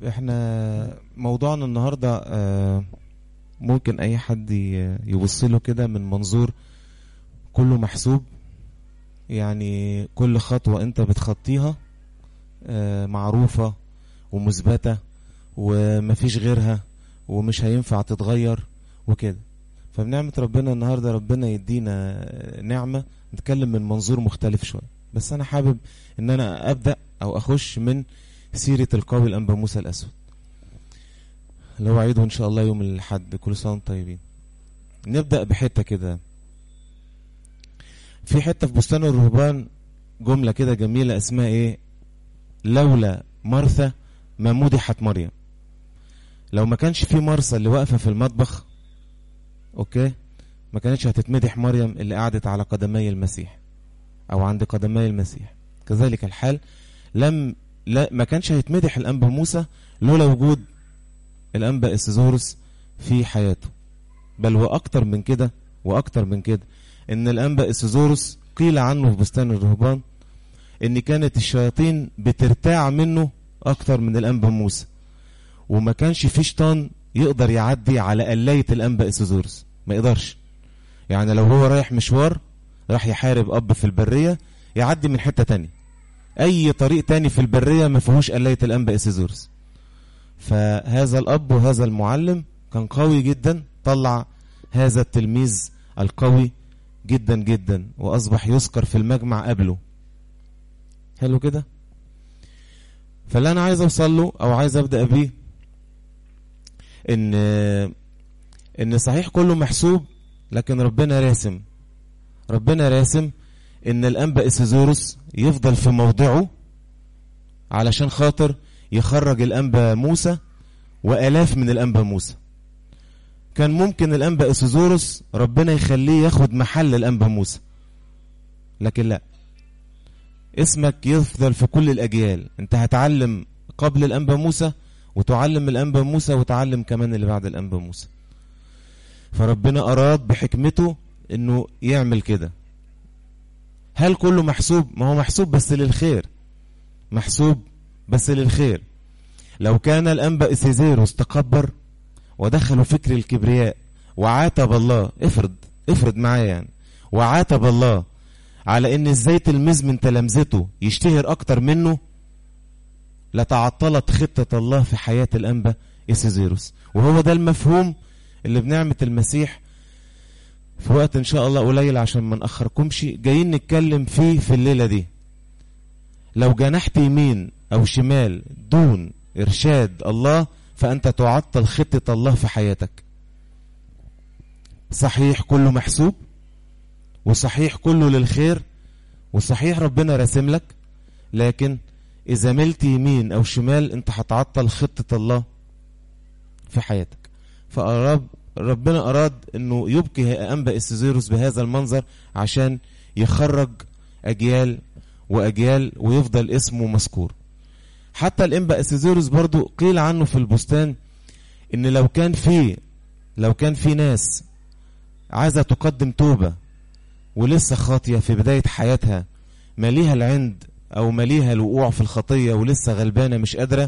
احنا موضوعنا النهاردة آه، ممكن اي حد ي- يبص له كده من منظور كله محسوب يعني كل خطوة انت بتخطيها آه، معروفة ومثبتة ومفيش غيرها ومش هينفع تتغير وكده فبنعمة ربنا النهاردة ربنا يدينا نعمة نتكلم من منظور مختلف شوية بس أنا حابب إن أنا أبدأ أو أخش من سيرة القوي الأنبا موسى الأسود اللي هو عيده إن شاء الله يوم الأحد كل سنة وانتم طيبين نبدأ بحتة كده في حتة في بستان الرهبان جملة كده جميلة اسمها إيه لولا مرثا ما مدحت مريم لو ما كانش في مرسى اللي واقفة في المطبخ اوكي ما كانتش هتتمدح مريم اللي قعدت على قدمي المسيح او عند قدمي المسيح كذلك الحال لم لا ما كانش هيتمدح الانبا موسى لولا وجود الانبا اسيزوروس في حياته بل واكتر من كده واكتر من كده ان الانبا اسيزوروس قيل عنه في بستان الرهبان ان كانت الشياطين بترتاع منه اكتر من الانبا موسى وما كانش في شيطان يقدر يعدي على قلاية الأنبا إسيزورس ما يقدرش يعني لو هو رايح مشوار راح يحارب أب في البرية يعدي من حتة تانية أي طريق تاني في البرية ما فيهوش قلاية الأنبا إسيزورس فهذا الأب وهذا المعلم كان قوي جدا طلع هذا التلميذ القوي جدا جدا وأصبح يذكر في المجمع قبله حلو كده فاللي أنا عايز أوصل له أو عايز أبدأ بيه ان ان صحيح كله محسوب لكن ربنا راسم ربنا راسم ان الانبا اسيزوروس يفضل في موضعه علشان خاطر يخرج الانبا موسى والاف من الانبا موسى كان ممكن الانبا اسيزوروس ربنا يخليه ياخد محل الانبا موسى لكن لا اسمك يفضل في كل الاجيال انت هتعلم قبل الانبا موسى وتعلم الأنبا موسى وتعلم كمان اللي بعد الأنبا موسى فربنا أراد بحكمته أنه يعمل كده هل كله محسوب ما هو محسوب بس للخير محسوب بس للخير لو كان الأنبا إسيزيروس تكبر ودخلوا فكر الكبرياء وعاتب الله افرض افرض معايا يعني وعاتب الله على ان ازاي تلميذ من تلامذته يشتهر اكتر منه لتعطلت خطة الله في حياة الأنبا إسيزيروس وهو ده المفهوم اللي بنعمة المسيح في وقت إن شاء الله قليل عشان ما نأخركمش جايين نتكلم فيه في الليلة دي لو جنحت يمين أو شمال دون إرشاد الله فأنت تعطل خطة الله في حياتك صحيح كله محسوب وصحيح كله للخير وصحيح ربنا راسم لك لكن إذا ملت يمين أو شمال أنت هتعطل خطة الله في حياتك فأراد ربنا أراد أنه يبقي أنبا إستزيروس بهذا المنظر عشان يخرج أجيال وأجيال ويفضل اسمه مذكور حتى الأنبا إستزيروس برضو قيل عنه في البستان أن لو كان في لو كان في ناس عايزة تقدم توبة ولسه خاطية في بداية حياتها ماليها العند او مليها الوقوع في الخطية ولسه غلبانة مش قادرة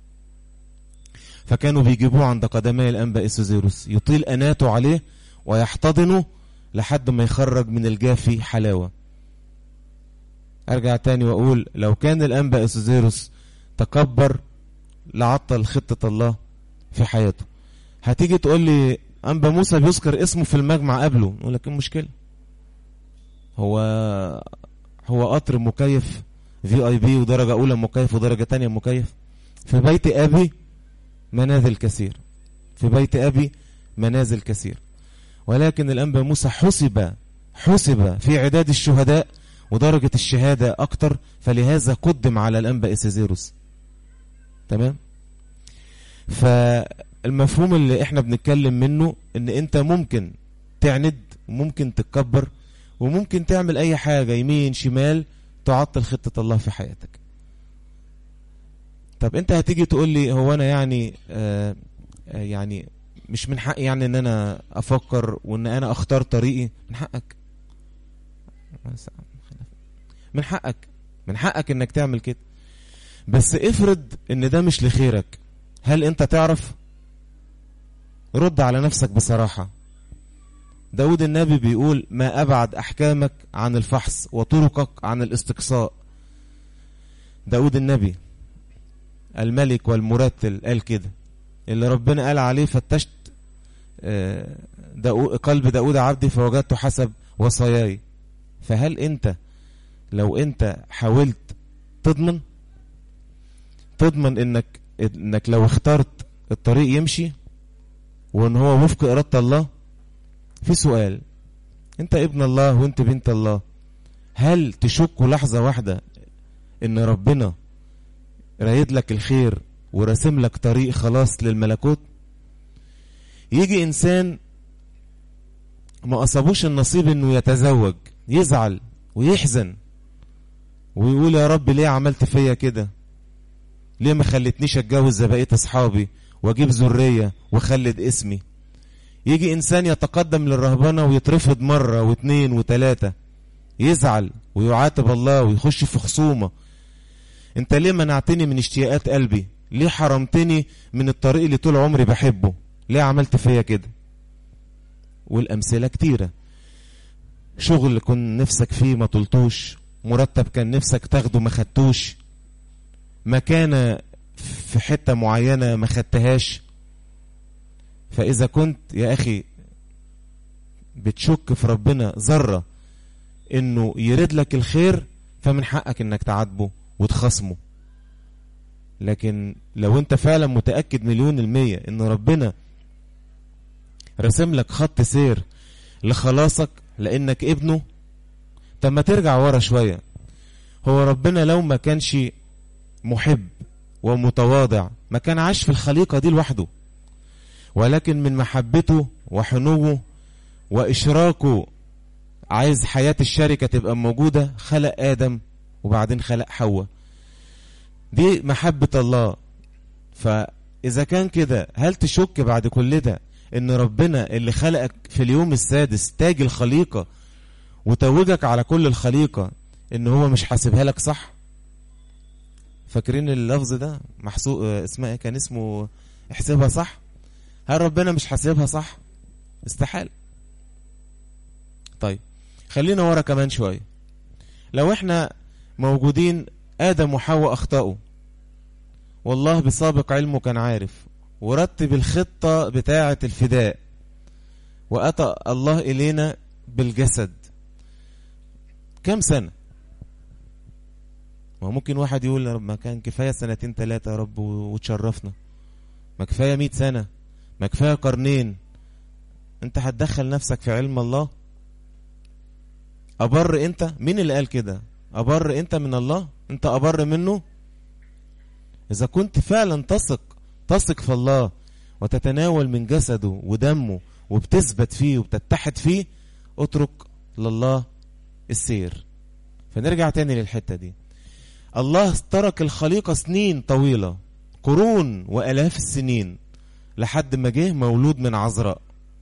فكانوا بيجيبوه عند قدمي الانبا اسوزيروس يطيل اناته عليه ويحتضنه لحد ما يخرج من الجافي حلاوة ارجع تاني واقول لو كان الانبا اسوزيروس تكبر لعطل خطة الله في حياته هتيجي تقول لي انبا موسى بيذكر اسمه في المجمع قبله نقول لك ايه المشكلة هو هو قطر مكيف في اي بي ودرجة اولى مكيف ودرجة تانية مكيف في بيت ابي منازل كثير في بيت ابي منازل كثير ولكن الانبا موسى حسب حسب في عداد الشهداء ودرجة الشهادة اكتر فلهذا قدم على الانبا اسيزيروس تمام فالمفهوم اللي احنا بنتكلم منه ان انت ممكن تعند وممكن تتكبر وممكن تعمل اي حاجة يمين شمال تعطل خطة الله في حياتك طب انت هتيجي تقول لي هو انا يعني آه آه يعني مش من حقي يعني ان انا افكر وان انا اختار طريقي من حقك من حقك من حقك انك تعمل كده بس افرض ان ده مش لخيرك هل انت تعرف رد على نفسك بصراحة داود النبي بيقول ما أبعد أحكامك عن الفحص وطرقك عن الاستقصاء داود النبي الملك والمرتل قال كده اللي ربنا قال عليه فتشت داود قلب داود عبدي فوجدته حسب وصاياي فهل انت لو انت حاولت تضمن تضمن انك انك لو اخترت الطريق يمشي وان هو وفق ارادة الله في سؤال انت ابن الله وانت بنت الله هل تشك لحظة واحدة ان ربنا رايد لك الخير ورسم لك طريق خلاص للملكوت يجي انسان ما اصابوش النصيب انه يتزوج يزعل ويحزن ويقول يا رب ليه عملت فيا كده ليه ما خلتنيش اتجوز زي بقيه اصحابي واجيب ذريه واخلد اسمي يجي انسان يتقدم للرهبنه ويترفض مره واثنين وثلاثه يزعل ويعاتب الله ويخش في خصومه انت ليه منعتني من اشتياقات قلبي ليه حرمتني من الطريق اللي طول عمري بحبه ليه عملت فيا كده والامثله كتيره شغل كن نفسك فيه ما طلتوش مرتب كان نفسك تاخده ما خدتوش مكانة في حتة معينة ما خدتهاش فإذا كنت يا أخي بتشك في ربنا ذرة إنه يريد لك الخير فمن حقك إنك تعاتبه وتخصمه لكن لو أنت فعلا متأكد مليون المية إن ربنا رسم لك خط سير لخلاصك لأنك ابنه طب ما ترجع ورا شوية هو ربنا لو ما كانش محب ومتواضع ما كان عاش في الخليقة دي لوحده ولكن من محبته وحنوه وإشراكه عايز حياة الشركة تبقى موجودة خلق آدم وبعدين خلق حواء دي محبة الله فإذا كان كده هل تشك بعد كل ده إن ربنا اللي خلقك في اليوم السادس تاج الخليقة وتوجك على كل الخليقة إن هو مش حاسبها لك صح فاكرين اللفظ ده محسوب اسمها ايه كان اسمه احسبها صح هل ربنا مش حاسبها صح استحال طيب خلينا ورا كمان شوية لو احنا موجودين آدم وحواء أخطأوا والله بسابق علمه كان عارف ورتب الخطة بتاعة الفداء وأتى الله إلينا بالجسد كم سنة ما ممكن واحد يقول ما كان كفاية سنتين ثلاثة يا رب وتشرفنا ما كفاية مئة سنة ما كفاية قرنين انت هتدخل نفسك في علم الله أبر انت مين اللي قال كده أبر انت من الله انت أبر منه إذا كنت فعلا تثق تثق في الله وتتناول من جسده ودمه وبتثبت فيه وبتتحد فيه اترك لله السير فنرجع تاني للحتة دي الله ترك الخليقة سنين طويلة قرون وألاف السنين لحد ما جه مولود من عذراء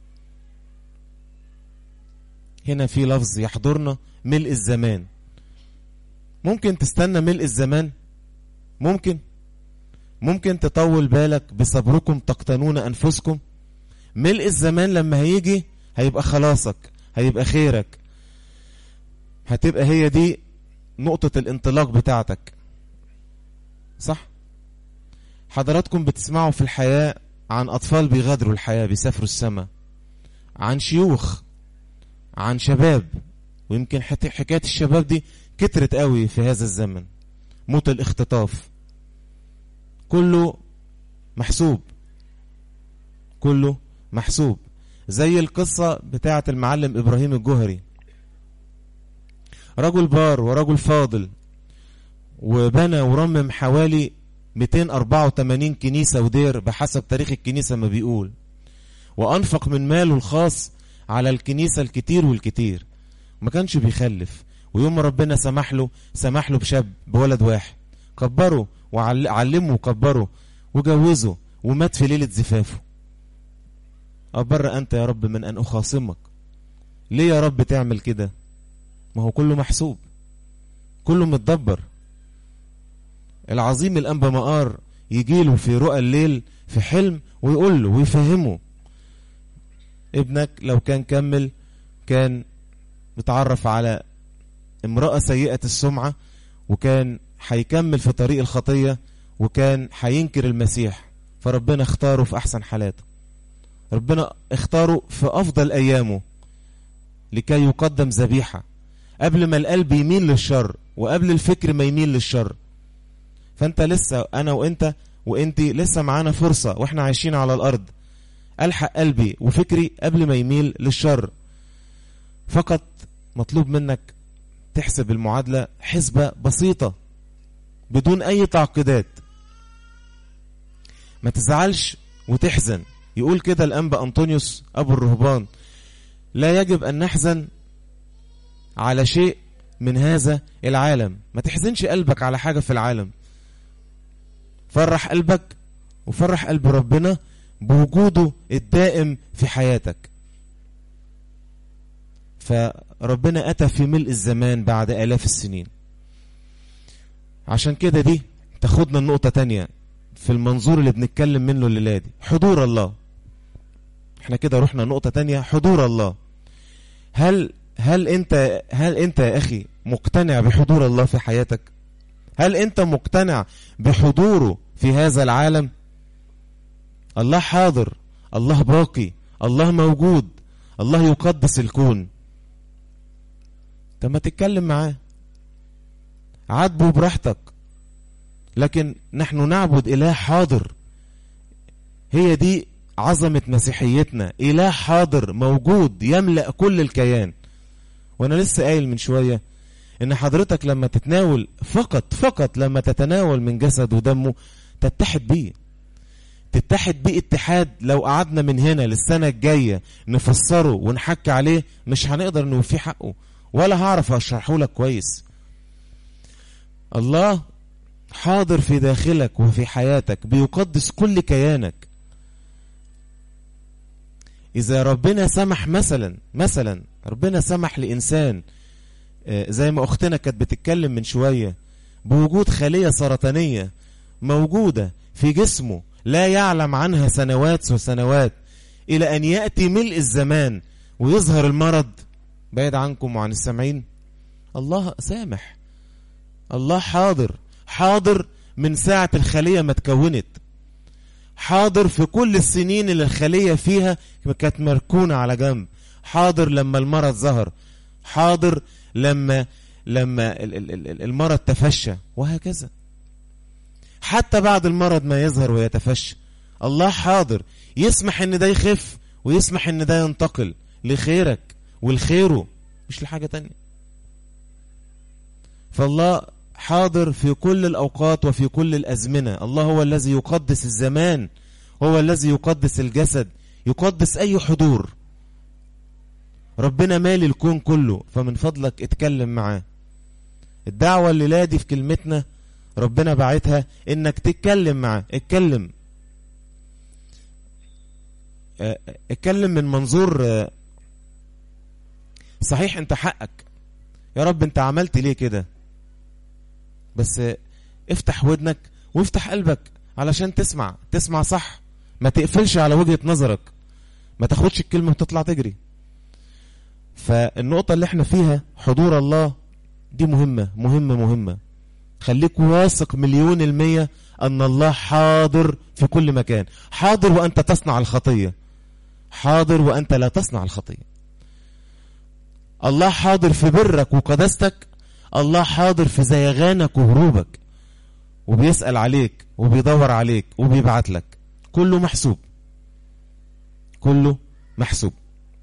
هنا في لفظ يحضرنا ملء الزمان ممكن تستنى ملء الزمان ممكن ممكن تطول بالك بصبركم تقتنون أنفسكم ملء الزمان لما هيجي هيبقى خلاصك هيبقى خيرك هتبقى هي دي نقطة الانطلاق بتاعتك صح حضراتكم بتسمعوا في الحياة عن أطفال بيغادروا الحياة بيسافروا السماء عن شيوخ عن شباب ويمكن حكاية الشباب دي كترت قوي في هذا الزمن موت الاختطاف كله محسوب كله محسوب زي القصة بتاعة المعلم إبراهيم الجوهري رجل بار ورجل فاضل وبنى ورمم حوالي 284 كنيسة ودير بحسب تاريخ الكنيسة ما بيقول وأنفق من ماله الخاص على الكنيسة الكتير والكتير ما كانش بيخلف ويوم ربنا سمح له سمح له بشاب بولد واحد كبره وعلمه وكبره وجوزه ومات في ليلة زفافه أبر أنت يا رب من أن أخاصمك ليه يا رب تعمل كده ما هو كله محسوب كله متدبر العظيم الأنبا مقار يجيله في رؤى الليل في حلم ويقول له ويفهمه ابنك لو كان كمل كان متعرف على امرأة سيئة السمعة وكان هيكمل في طريق الخطية وكان هينكر المسيح فربنا اختاره في أحسن حالاته ربنا اختاره في أفضل أيامه لكي يقدم ذبيحة قبل ما القلب يميل للشر وقبل الفكر ما يميل للشر فانت لسه انا وانت وانت لسه معانا فرصة واحنا عايشين على الارض الحق قلبي وفكري قبل ما يميل للشر فقط مطلوب منك تحسب المعادلة حسبة بسيطة بدون اي تعقيدات ما تزعلش وتحزن يقول كده الانبا انطونيوس ابو الرهبان لا يجب ان نحزن على شيء من هذا العالم ما تحزنش قلبك على حاجة في العالم فرح قلبك وفرح قلب ربنا بوجوده الدائم في حياتك فربنا أتى في ملء الزمان بعد آلاف السنين عشان كده دي تاخدنا النقطة تانية في المنظور اللي بنتكلم منه الليلة دي حضور الله احنا كده رحنا نقطة تانية حضور الله هل هل انت هل انت يا اخي مقتنع بحضور الله في حياتك هل انت مقتنع بحضوره في هذا العالم الله حاضر الله باقي الله موجود الله يقدس الكون طب ما تتكلم معاه عاتبه براحتك لكن نحن نعبد اله حاضر هي دي عظمة مسيحيتنا اله حاضر موجود يملأ كل الكيان وانا لسه قايل من شوية ان حضرتك لما تتناول فقط فقط لما تتناول من جسد ودمه تتحد بيه تتحد بيه اتحاد لو قعدنا من هنا للسنة الجاية نفسره ونحكي عليه مش هنقدر نوفيه حقه ولا هعرف اشرحه لك كويس الله حاضر في داخلك وفي حياتك بيقدس كل كيانك إذا ربنا سمح مثلا مثلا ربنا سمح لإنسان زي ما أختنا كانت بتتكلم من شوية بوجود خلية سرطانية موجودة في جسمه لا يعلم عنها سنوات وسنوات إلى أن يأتي ملء الزمان ويظهر المرض بعيد عنكم وعن السامعين الله سامح الله حاضر حاضر من ساعة الخلية ما تكونت حاضر في كل السنين اللي الخلية فيها كانت مركونة على جنب حاضر لما المرض ظهر حاضر لما لما المرض تفشى وهكذا حتى بعد المرض ما يظهر ويتفشى الله حاضر يسمح ان ده يخف ويسمح ان ده ينتقل لخيرك ولخيره مش لحاجة تانية فالله حاضر في كل الأوقات وفي كل الأزمنة الله هو الذي يقدس الزمان هو الذي يقدس الجسد يقدس أي حضور ربنا مالي الكون كله فمن فضلك اتكلم معاه الدعوة اللي لا دي في كلمتنا ربنا بعتها انك تتكلم معاه اتكلم اتكلم من منظور صحيح انت حقك يا رب انت عملت ليه كده بس افتح ودنك وافتح قلبك علشان تسمع تسمع صح ما تقفلش على وجهة نظرك ما تاخدش الكلمة وتطلع تجري فالنقطة اللي احنا فيها حضور الله دي مهمة مهمة مهمة خليك واثق مليون المية أن الله حاضر في كل مكان حاضر وأنت تصنع الخطية حاضر وأنت لا تصنع الخطية الله حاضر في برك وقداستك الله حاضر في زيغانك وهروبك وبيسأل عليك وبيدور عليك وبيبعت لك كله محسوب كله محسوب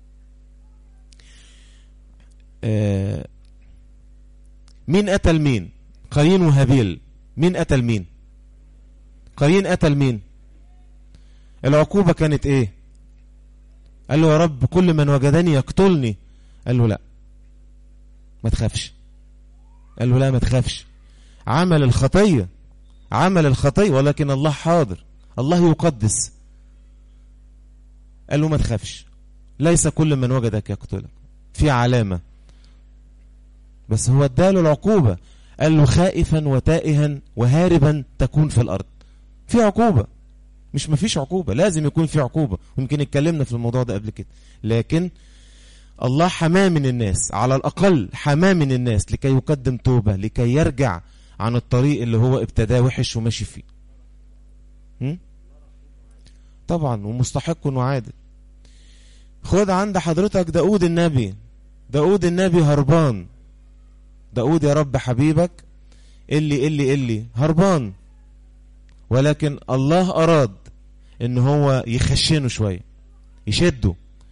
آه مين قتل مين قايين وهابيل مين قتل مين قايين قتل مين العقوبة كانت ايه قال له يا رب كل من وجدني يقتلني قال له لا ما تخافش قال له لا ما تخافش عمل الخطية عمل الخطية ولكن الله حاضر الله يقدس قال له ما تخافش ليس كل من وجدك يقتلك في علامة بس هو اداله العقوبة قال له خائفا وتائها وهاربا تكون في الأرض في عقوبة مش مفيش عقوبة لازم يكون في عقوبة ويمكن اتكلمنا في الموضوع ده قبل كده لكن الله حماه من الناس على الأقل حماه من الناس لكي يقدم توبة لكي يرجع عن الطريق اللي هو ابتداه وحش وماشي فيه هم؟ طبعا ومستحق وعادل خد عند حضرتك داود النبي داود النبي هربان داود يا رب حبيبك اللي اللي اللي هربان ولكن الله أراد ان هو يخشنه شوية يشده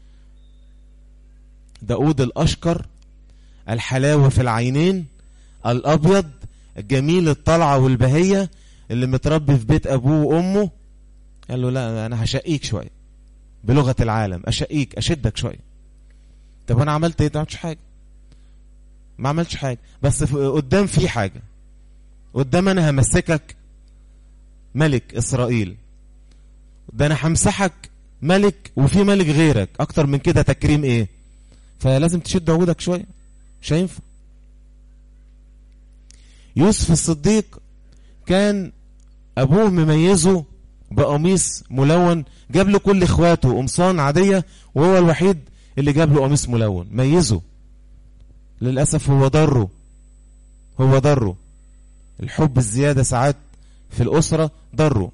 داود الأشكر الحلاوة في العينين الأبيض الجميل الطلعة والبهية اللي متربي في بيت أبوه وأمه قال له لا أنا هشقيك شوية بلغة العالم أشقيك أشدك شوية طب أنا عملت إيه؟ ما عملتش حاجة ما عملتش حاجة بس قدام في حاجة قدام أنا همسكك ملك إسرائيل ده أنا همسحك ملك وفي ملك غيرك أكتر من كده تكريم إيه فلازم تشد عودك شوية مش هينفع يوسف الصديق كان أبوه مميزه بقميص ملون جاب له كل اخواته قمصان عادية وهو الوحيد اللي جاب له قميص ملون ميزه للأسف هو ضره هو ضره الحب الزيادة ساعات في الأسرة ضره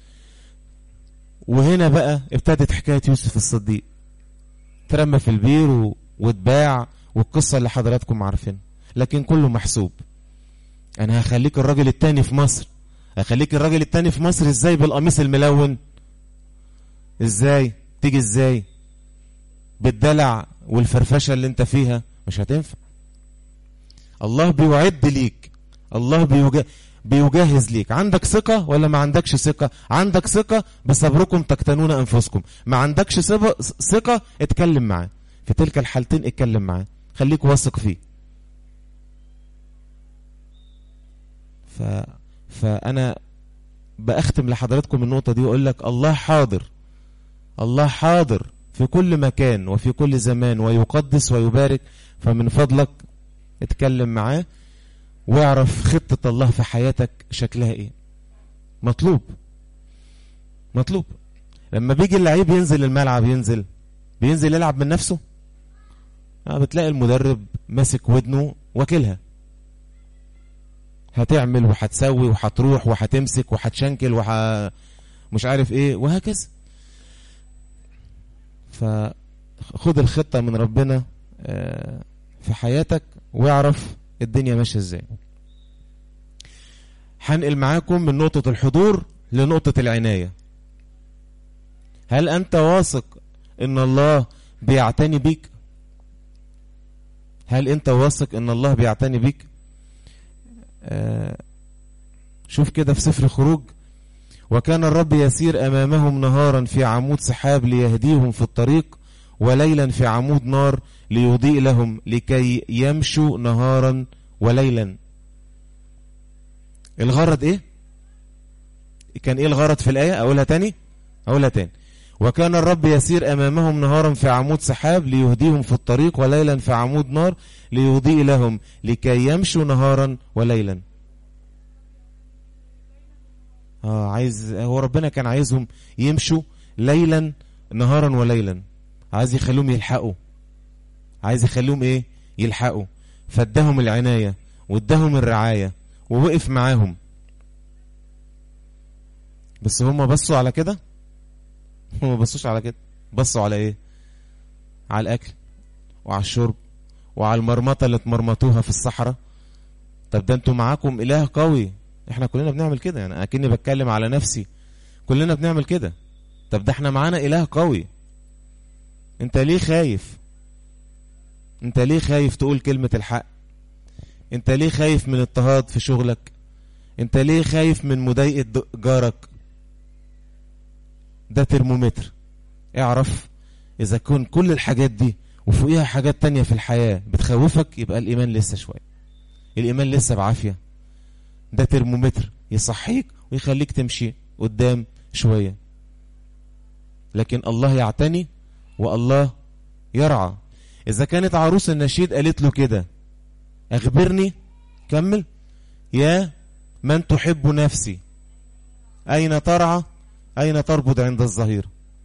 وهنا بقى ابتدت حكاية يوسف الصديق ترمى في البير واتباع والقصة اللي حضراتكم عارفين لكن كله محسوب انا هخليك الراجل التاني في مصر هخليك الراجل التاني في مصر ازاي بالقميص الملون ازاي تيجي ازاي بالدلع والفرفشة اللي انت فيها مش هتنفع الله بيوعد ليك الله بيوجه بيجهز ليك عندك ثقة ولا ما عندكش ثقة عندك ثقة بصبركم تقتنون أنفسكم ما عندكش ثقة اتكلم معاه في تلك الحالتين اتكلم معاه خليك واثق فيه ف... فأنا بأختم لحضراتكم النقطة دي وأقول لك الله حاضر الله حاضر في كل مكان وفي كل زمان ويقدس ويبارك فمن فضلك اتكلم معاه واعرف خطة الله في حياتك شكلها ايه مطلوب مطلوب لما بيجي اللعيب ينزل الملعب ينزل بينزل يلعب من نفسه اه بتلاقي المدرب ماسك ودنه واكلها هتعمل وهتسوي وهتروح وهتمسك وهتشنكل وح مش عارف ايه وهكذا فخد الخطة من ربنا في حياتك واعرف الدنيا ماشية ازاي هنقل معاكم من نقطة الحضور لنقطة العناية هل أنت واثق إن الله بيعتني بيك هل أنت واثق إن الله بيعتني بيك آه شوف كده في سفر خروج وكان الرب يسير أمامهم نهارا في عمود سحاب ليهديهم في الطريق وليلا في عمود نار ليضيء لهم لكي يمشوا نهارا وليلا الغرض ايه كان ايه الغرض في الآية اقولها تاني اقولها تاني وكان الرب يسير امامهم نهارا في عمود سحاب ليهديهم في الطريق وليلا في عمود نار ليضيء لهم لكي يمشوا نهارا وليلا اه عايز هو ربنا كان عايزهم يمشوا ليلا نهارا وليلا عايز يخليهم يلحقوا عايز يخليهم ايه يلحقوا فادهم العناية وادهم الرعاية ووقف معاهم بس هم بصوا على كده هم بصوش على كده بصوا على ايه على الاكل وعلى الشرب وعلى المرمطة اللي اتمرمطوها في الصحراء طب ده انتوا معاكم اله قوي احنا كلنا بنعمل كده يعني اكني بتكلم على نفسي كلنا بنعمل كده طب ده احنا معانا اله قوي انت ليه خايف انت ليه خايف تقول كلمة الحق انت ليه خايف من اضطهاد في شغلك انت ليه خايف من مضايقة جارك ده ترمومتر اعرف اذا كن كل الحاجات دي وفوقيها حاجات تانية في الحياة بتخوفك يبقى الايمان لسه شوية الايمان لسه بعافية ده ترمومتر يصحيك ويخليك تمشي قدام شوية لكن الله يعتني والله يرعى إذا كانت عروس النشيد قالت له كده أخبرني كمل يا من تحب نفسي أين ترعى أين تربض عند الظهيرة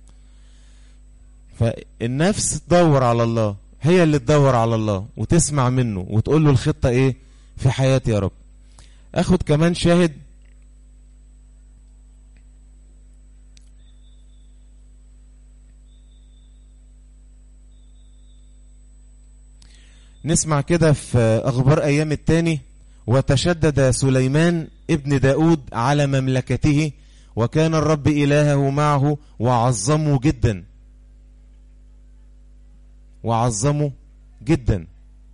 فالنفس تدور على الله هي اللي تدور على الله وتسمع منه وتقول له الخطة ايه في حياتي يا رب اخد كمان شاهد نسمع كده في أخبار أيام التاني وتشدد سليمان ابن داود على مملكته وكان الرب إلهه معه وعظمه جدا وعظمه جدا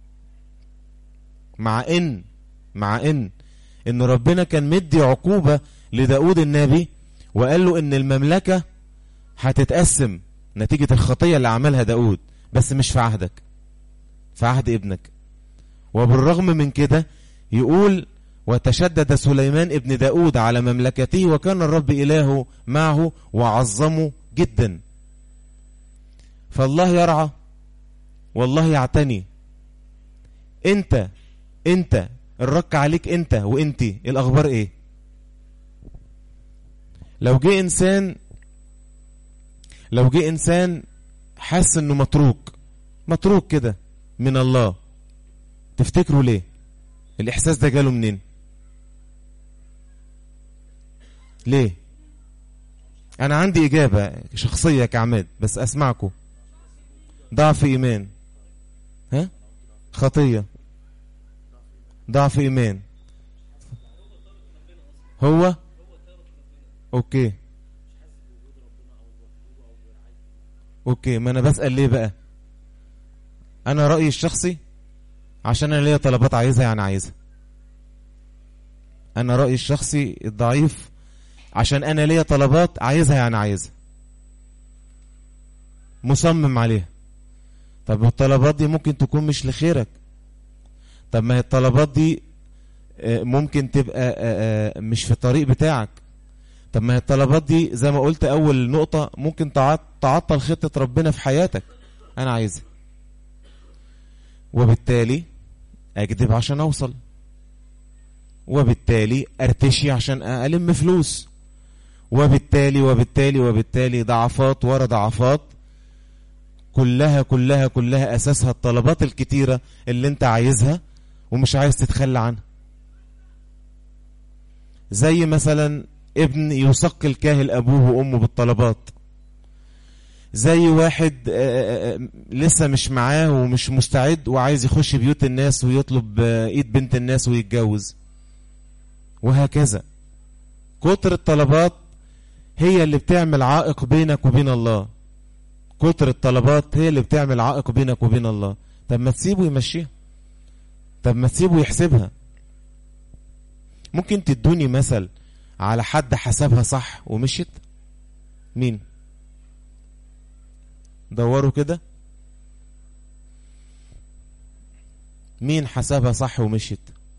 مع ان مع ان ان ربنا كان مدي عقوبة لداود النبي وقال له ان المملكة هتتقسم نتيجة الخطية اللي عملها داود بس مش في عهدك في عهد ابنك وبالرغم من كده يقول وتشدد سليمان ابن داود على مملكته وكان الرب إلهه معه وعظمه جدا فالله يرعى والله يعتني انت انت الرك عليك انت وانتي الاخبار ايه لو جه انسان لو جه انسان حس انه متروك متروك كده من الله تفتكروا ليه الاحساس ده جاله منين ليه انا عندي اجابة شخصية كعماد بس اسمعكم ضعف ايمان ها خطية ضعف ايمان هو اوكي اوكي ما انا بسأل ليه بقى انا رأيي الشخصي عشان انا ليا طلبات عايزها يعني عايزها انا رأيي الشخصي الضعيف عشان انا ليا طلبات عايزها يعني عايزها مصمم عليها طب الطلبات دي ممكن تكون مش لخيرك طب ما هي الطلبات دي ممكن تبقى مش في الطريق بتاعك طب ما هي الطلبات دي زي ما قلت اول نقطة ممكن تعطل خطة ربنا في حياتك انا عايزها وبالتالي اكذب عشان اوصل وبالتالي ارتشي عشان الم فلوس وبالتالي وبالتالي وبالتالي ضعفات ورا ضعفات كلها كلها كلها اساسها الطلبات الكتيرة اللي انت عايزها ومش عايز تتخلى عنها زي مثلا ابن يثقل كاهل ابوه وامه بالطلبات زي واحد لسه مش معاه ومش مستعد وعايز يخش بيوت الناس ويطلب ايد بنت الناس ويتجوز وهكذا كتر الطلبات هي اللي بتعمل عائق بينك وبين الله كتر الطلبات هي اللي بتعمل عائق بينك وبين الله طب ما تسيبه يمشيها طب ما تسيبه يحسبها ممكن تدوني مثل على حد حسبها صح ومشيت مين دوروا كده مين حسبها صح ومشيت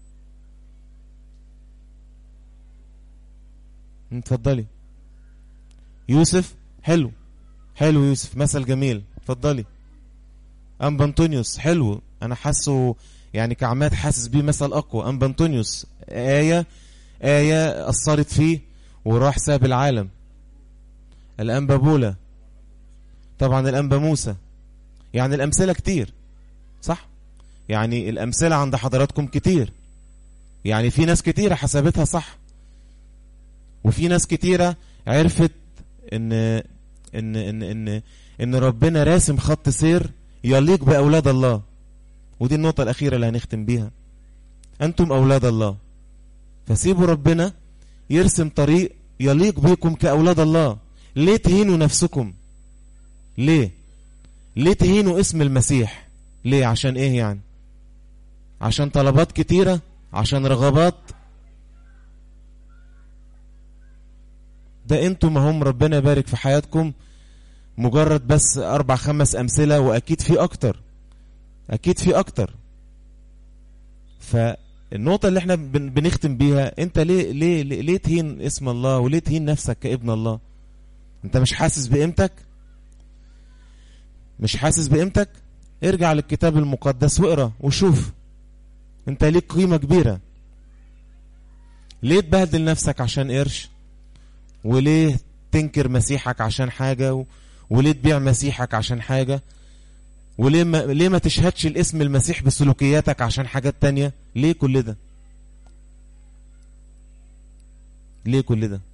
اتفضلي يوسف حلو حلو يوسف مثل جميل اتفضلي ام بنطونيوس حلو انا حاسه يعني كعماد حاسس بيه مثل اقوى ام بنطونيوس ايه ايه اثرت فيه وراح ساب العالم الانبا بولا طبعا الانبا موسى يعني الامثله كتير صح يعني الامثله عند حضراتكم كتير يعني في ناس كتيره حسبتها صح وفي ناس كتيره عرفت ان ان ان ان ان ربنا راسم خط سير يليق باولاد الله ودي النقطه الاخيره اللي هنختم بيها انتم اولاد الله فسيبوا ربنا يرسم طريق يليق بيكم كاولاد الله ليه تهينوا نفسكم ليه ليه تهينوا اسم المسيح ليه عشان ايه يعني عشان طلبات كتيرة عشان رغبات ده انتم هم ربنا يبارك في حياتكم مجرد بس اربع خمس امثلة واكيد في اكتر اكيد في اكتر فالنقطة اللي احنا بنختم بيها انت ليه, ليه, ليه, ليه تهين اسم الله وليه تهين نفسك كابن الله انت مش حاسس بقيمتك مش حاسس بقيمتك ارجع للكتاب المقدس واقرا وشوف انت ليك قيمة كبيرة ليه تبهدل نفسك عشان قرش وليه تنكر مسيحك عشان حاجة و... وليه تبيع مسيحك عشان حاجة وليه ما... ليه ما تشهدش الاسم المسيح بسلوكياتك عشان حاجات تانية ليه كل ده ليه كل ده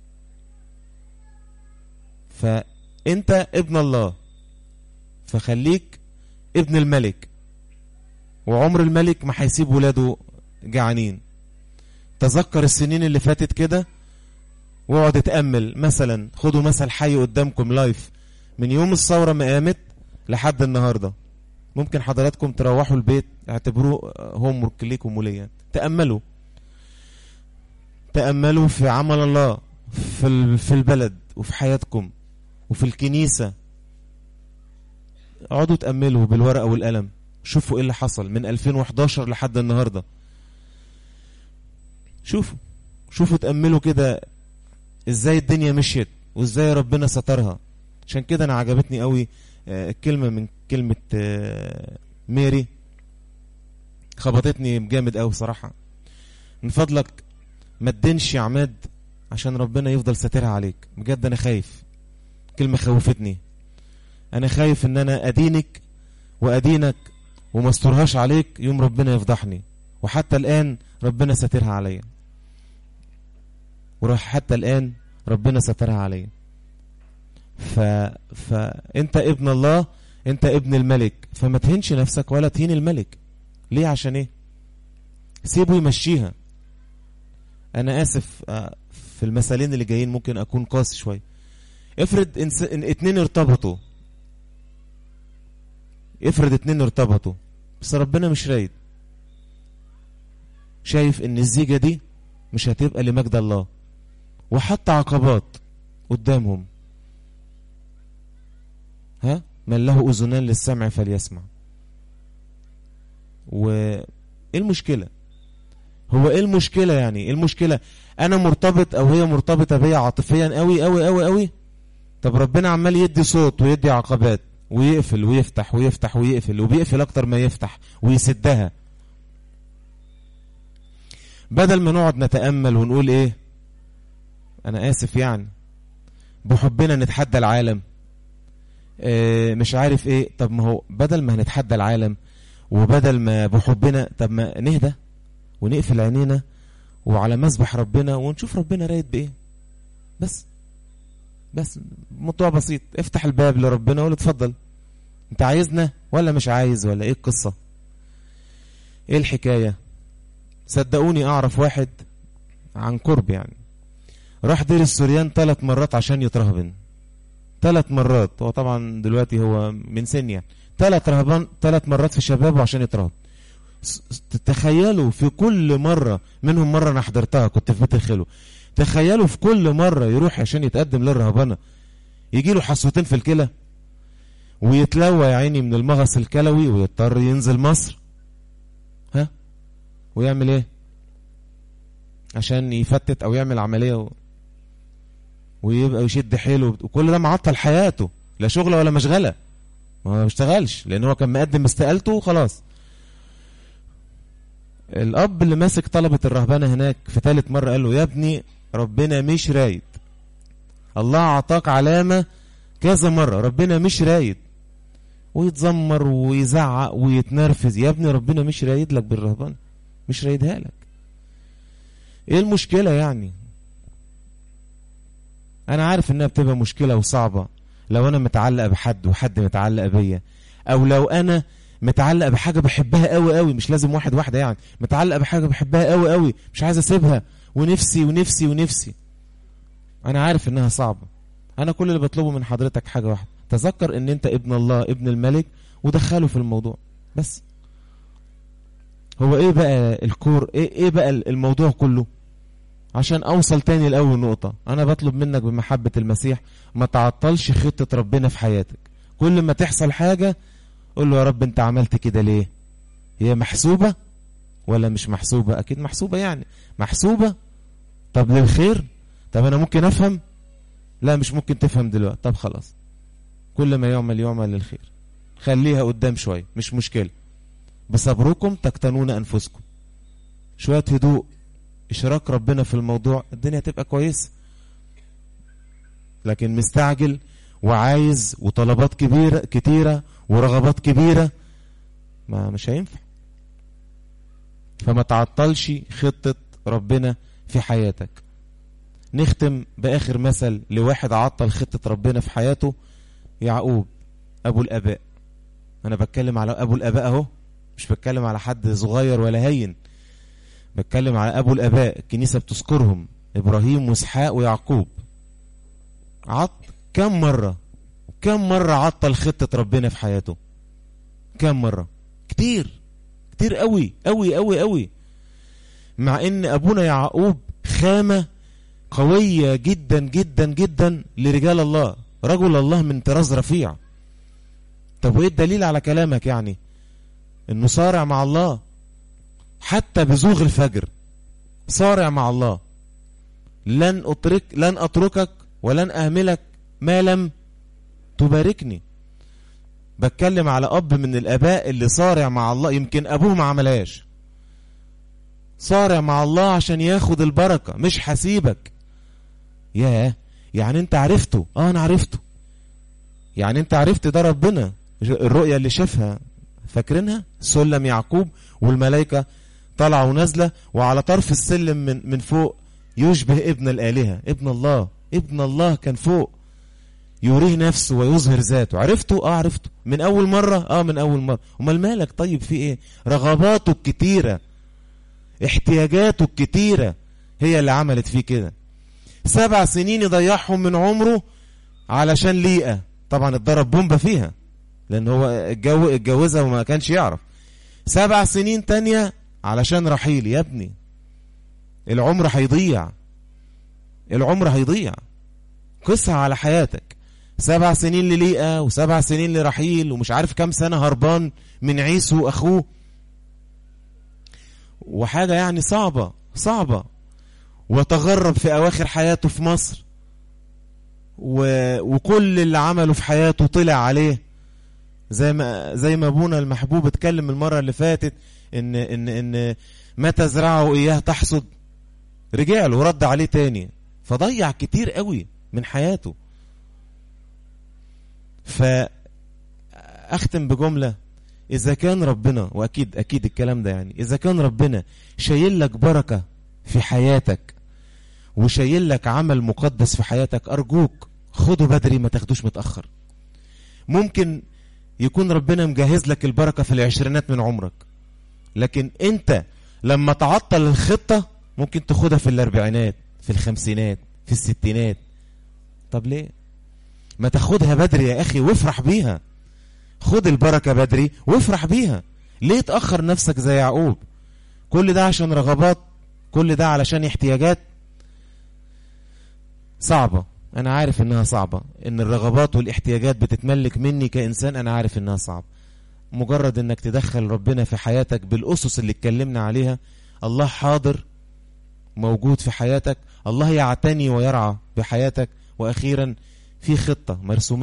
فانت ابن الله فخليك ابن الملك وعمر الملك ما هيسيب ولاده جعانين تذكر السنين اللي فاتت كده واقعد اتأمل مثلا خدوا مثل حي قدامكم لايف من يوم الثورة ما قامت لحد النهاردة ممكن حضراتكم تروحوا البيت اعتبروه هوم ورك ليكم وليا تأملوا تأملوا في عمل الله في في البلد وفي حياتكم وفي الكنيسة اقعدوا تأملوا بالورقة والقلم شوفوا ايه اللي حصل من 2011 لحد النهاردة شوفوا شوفوا تأملوا كده ازاي الدنيا مشيت وازاي ربنا سترها عشان كده انا عجبتني قوي الكلمة من كلمة ميري خبطتني جامد قوي صراحة من فضلك ما تدينش يا عماد عشان ربنا يفضل ساترها عليك بجد انا خايف كلمة خوفتني انا خايف ان انا ادينك وادينك وما استرهاش عليك يوم ربنا يفضحني وحتى الان ربنا ساترها عليا وراح حتى الان ربنا سترها عليا ف... فانت ابن الله انت ابن الملك فما تهنش نفسك ولا تهين الملك ليه عشان ايه سيبه يمشيها انا اسف في المثالين اللي جايين ممكن اكون قاسي شويه افرض إنس... ان اتنين ارتبطوا افرض اتنين ارتبطوا بس ربنا مش رايد شايف ان الزيجه دي مش هتبقى لمجد الله وحط عقبات قدامهم ها من له اذنان للسمع فليسمع و ايه المشكله هو ايه المشكله يعني ايه المشكله انا مرتبط او هي مرتبطه بيا عاطفيا قوي قوي قوي قوي طب ربنا عمال يدي صوت ويدي عقبات ويقفل ويفتح ويفتح ويقفل وبيقفل اكتر ما يفتح ويسدها بدل ما نقعد نتامل ونقول ايه انا اسف يعني بحبنا نتحدى العالم اه مش عارف ايه طب ما هو بدل ما هنتحدى العالم وبدل ما بحبنا طب ما نهدى ونقفل عينينا وعلى مسبح ربنا ونشوف ربنا رايد بايه بس بس موضوع بسيط افتح الباب لربنا وقول اتفضل انت عايزنا ولا مش عايز ولا ايه القصة ايه الحكاية صدقوني اعرف واحد عن قرب يعني راح دير السوريان ثلاث مرات عشان يترهبن ثلاث مرات هو طبعا دلوقتي هو من سن يعني ثلاث رهبان ثلاث مرات في شبابه عشان يترهب تخيلوا في كل مرة منهم مرة انا حضرتها كنت في بيت الخلو تخيلوا في كل مرة يروح عشان يتقدم للرهبنة يجي له حصوتين في الكلى ويتلوى يا عيني من المغص الكلوي ويضطر ينزل مصر ها ويعمل ايه عشان يفتت او يعمل عملية و... ويبقى يشد حيله وكل ده معطل حياته لا شغله ولا مشغلة ما بيشتغلش لان هو كان مقدم استقالته وخلاص الاب اللي ماسك طلبة الرهبنة هناك في ثالث مرة قال له يا ابني ربنا مش رايد الله اعطاك علامة كذا مرة ربنا مش رايد ويتذمر ويزعق ويتنرفز يا ابني ربنا مش رايد لك بالرهبنة مش رايدها لك ايه المشكلة يعني انا عارف انها بتبقى مشكلة وصعبة لو انا متعلق بحد وحد متعلق بيا او لو انا متعلق بحاجة بحبها قوي قوي مش لازم واحد واحدة يعني متعلق بحاجة بحبها قوي قوي مش عايز اسيبها ونفسي ونفسي ونفسي انا عارف انها صعبة انا كل اللي بطلبه من حضرتك حاجة واحدة تذكر ان انت ابن الله ابن الملك ودخله في الموضوع بس هو ايه بقى الكور ايه, إيه بقى الموضوع كله عشان اوصل تاني لاول نقطة انا بطلب منك بمحبة المسيح ما تعطلش خطة ربنا في حياتك كل ما تحصل حاجة قول له يا رب انت عملت كده ليه هي محسوبة ولا مش محسوبة اكيد محسوبة يعني محسوبة طب للخير طب انا ممكن افهم لا مش ممكن تفهم دلوقتي طب خلاص كل ما يعمل يعمل للخير خليها قدام شوية مش مشكلة بصبركم تقتنون انفسكم شوية هدوء اشراك ربنا في الموضوع الدنيا تبقى كويسة لكن مستعجل وعايز وطلبات كبيرة كتيرة ورغبات كبيرة ما مش هينفع فما تعطلش خطة ربنا في حياتك نختم بآخر مثل لواحد عطل خطة ربنا في حياته يعقوب أبو الآباء أنا بتكلم على أبو الآباء أهو مش بتكلم على حد صغير ولا هين بتكلم على أبو الآباء الكنيسة بتذكرهم إبراهيم وإسحاق ويعقوب عط كم مرة كم مرة عطل خطة ربنا في حياته كم مرة كتير كتير قوي قوي قوي قوي مع ان ابونا يعقوب خامة قوية جدا جدا جدا لرجال الله رجل الله من طراز رفيع طب وايه الدليل على كلامك يعني انه صارع مع الله حتى بزوغ الفجر صارع مع الله لن اترك لن اتركك ولن اهملك ما لم تباركني بتكلم على اب من الاباء اللي صارع مع الله يمكن ابوه ما عملهاش صارع مع الله عشان ياخد البركة مش هسيبك ياه يعني انت عرفته اه انا عرفته يعني انت عرفت ده ربنا الرؤية اللي شافها فاكرينها سلم يعقوب والملائكة طالعة ونازلة وعلى طرف السلم من, من فوق يشبه ابن الآلهة ابن الله ابن الله كان فوق يوريه نفسه ويظهر ذاته عرفته اه عرفته من اول مرة اه من اول مرة امال مالك طيب في ايه رغباته الكتيرة احتياجاته الكتيرة هي اللي عملت فيه كده سبع سنين يضيعهم من عمره علشان ليئة طبعا اتضرب بومبا فيها لان هو اتجو اتجوزها وما كانش يعرف سبع سنين تانية علشان رحيل يا ابني العمر هيضيع العمر هيضيع قسها على حياتك سبع سنين لليئة وسبع سنين لرحيل ومش عارف كام سنة هربان من عيسو أخوه وحاجة يعني صعبة صعبة وتغرب في أواخر حياته في مصر و... وكل اللي عمله في حياته طلع عليه زي ما زي ما ابونا المحبوب اتكلم المرة اللي فاتت ان ان ان ما تزرعه اياه تحصد رجع له ورد عليه تاني فضيع كتير قوي من حياته فأختم بجملة إذا كان ربنا وأكيد أكيد الكلام ده يعني إذا كان ربنا شايل لك بركة في حياتك وشايل لك عمل مقدس في حياتك أرجوك خده بدري ما تاخدوش متأخر ممكن يكون ربنا مجهز لك البركة في العشرينات من عمرك لكن انت لما تعطل الخطة ممكن تاخدها في الاربعينات في الخمسينات في الستينات طب ليه ما تاخدها بدري يا اخي وافرح بيها خد البركة بدري وافرح بيها ليه تأخر نفسك زي يعقوب كل ده عشان رغبات كل ده علشان احتياجات صعبة انا عارف انها صعبة ان الرغبات والاحتياجات بتتملك مني كإنسان انا عارف انها صعبة مجرد انك تدخل ربنا في حياتك بالأسس اللي اتكلمنا عليها الله حاضر موجود في حياتك الله يعتني ويرعى بحياتك وأخيرا في خطة مرسومة